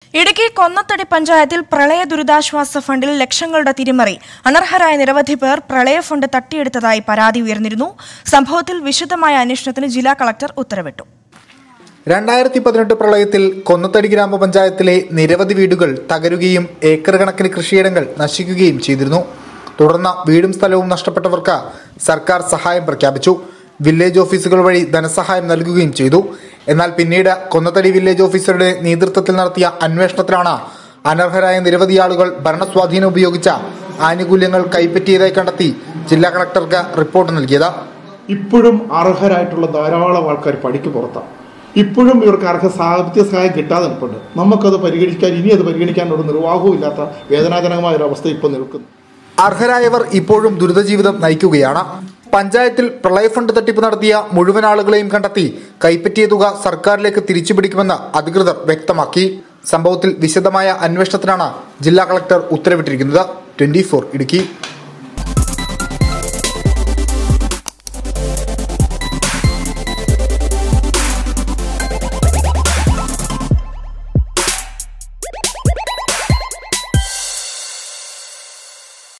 ഇടുക്കി കൊന്നത്തടി പഞ്ചായത്തിൽ പ്രളയ ദുരിതാശ്വാസ ഫണ്ടിൽ ലക്ഷങ്ങളുടെ തിരിമറി അനർഹരായ നിരവധി പേർ പ്രളയ ഫണ്ട് തട്ടിയെടുത്തതായി പരാതി ഉയർന്നിരുന്നു സംഭവത്തിൽ വിശദമായ അന്വേഷണത്തിന് ജില്ലാ കളക്ടർ ഉത്തരവിട്ടു രണ്ടായിരത്തി പതിനെട്ട് പ്രളയത്തിൽ കൊന്നത്തടി ഗ്രാമപഞ്ചായത്തിലെ നിരവധി വീടുകൾ തകരുകയും ഏക്കർ കണക്കിന് കൃഷിയിടങ്ങൾ നശിക്കുകയും ചെയ്തിരുന്നു തുടർന്ന് വീടും സ്ഥലവും നഷ്ടപ്പെട്ടവർക്ക് സർക്കാർ സഹായം പ്രഖ്യാപിച്ചു വില്ലേജ് ഓഫീസുകൾ വഴി ധനസഹായം നൽകുകയും ചെയ്തു എന്നാൽ പിന്നീട് കൊന്നത്തടി വില്ലേജ് ഓഫീസറുടെ നേതൃത്വത്തിൽ നടത്തിയ അന്വേഷണത്തിലാണ് അനർഹരായ നിരവധി ആളുകൾ ഭരണസ്വാധീനം ഉപയോഗിച്ച ആനുകൂല്യങ്ങൾ കൈപ്പറ്റിയതായി കണ്ടെത്തി ജില്ലാ കളക്ടർക്ക് റിപ്പോർട്ട് നൽകിയത് ഇപ്പോഴും അർഹരായിട്ടുള്ള ധാരാളം ആൾക്കാർ പണിക്ക് പുറത്താണ് ഇപ്പോഴും ഇവർക്ക് അർഹ സാമ്പത്തിക സഹായം കിട്ടാതെ നിൽപ്പുണ്ട് നമുക്കത് പരിഗണിക്കാൻ ഇനി അത് പരിഗണിക്കാനുള്ള നിർവാഹവും ഇല്ലാത്ത വേദനാജനകമായ ഒരു അവസ്ഥ ഇപ്പോൾ നിൽക്കുന്നു അർഹരായവർ ഇപ്പോഴും ദുരിതജീവിതം നയിക്കുകയാണ് പഞ്ചായത്തിൽ പ്രളയ ഫണ്ട് തട്ടിപ്പ് നടത്തിയ മുഴുവൻ ആളുകളെയും കണ്ടെത്തി കൈപ്പറ്റിയ തുക സർക്കാരിലേക്ക് തിരിച്ചുപിടിക്കുമെന്ന് അധികൃതർ വ്യക്തമാക്കി സംഭവത്തിൽ വിശദമായ അന്വേഷണത്തിനാണ് ജില്ലാ കളക്ടർ ഉത്തരവിട്ടിരിക്കുന്നത് ട്വന്റി ഇടുക്കി